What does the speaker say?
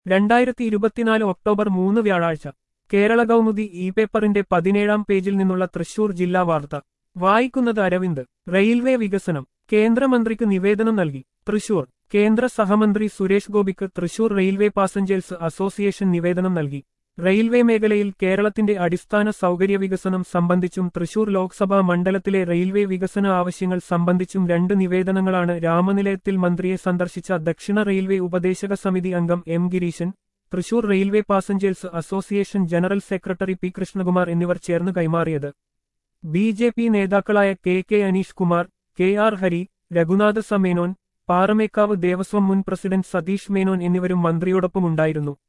രണ്ടായിരത്തി ഇരുപത്തിനാല് ഒക്ടോബർ മൂന്ന് വ്യാഴാഴ്ച കേരള കൗമുദി ഇ പേപ്പറിന്റെ പതിനേഴാം പേജിൽ നിന്നുള്ള തൃശൂർ ജില്ലാ വാർത്ത വായിക്കുന്നത് അരവിന്ദ് റെയിൽവേ വികസനം കേന്ദ്രമന്ത്രിക്ക് നിവേദനം നൽകി തൃശൂർ കേന്ദ്ര സഹമന്ത്രി സുരേഷ് ഗോപിക്ക് തൃശൂർ റെയിൽവേ പാസഞ്ചേഴ്സ് അസോസിയേഷൻ നിവേദനം നൽകി റെയിൽവേ മേഖലയിൽ കേരളത്തിന്റെ അടിസ്ഥാന സൗകര്യ വികസനം സംബന്ധിച്ചും തൃശൂർ ലോക്സഭാ മണ്ഡലത്തിലെ റെയിൽവേ വികസന ആവശ്യങ്ങൾ സംബന്ധിച്ചും രണ്ട് നിവേദനങ്ങളാണ് രാമനിലയത്തിൽ മന്ത്രിയെ സന്ദർശിച്ച ദക്ഷിണ റെയിൽവേ ഉപദേശക സമിതി അംഗം M Gireesan Thrissur railway passengers association general secretary P Krishnakumar എന്നിവർ ചേർന്ന് കൈമാറിയത് ബി ജെ പി നേതാക്കളായ കെ കെ അനീഷ് കുമാർ കെ ആർ ഹരി രഘുനാഥ സമേനോൻ പാറമേക്കാവ് ദേവസ്വം മുൻ പ്രസിഡന്റ് സതീഷ് മേനോൻ എന്നിവരും മന്ത്രിയോടൊപ്പമുണ്ടായിരുന്നു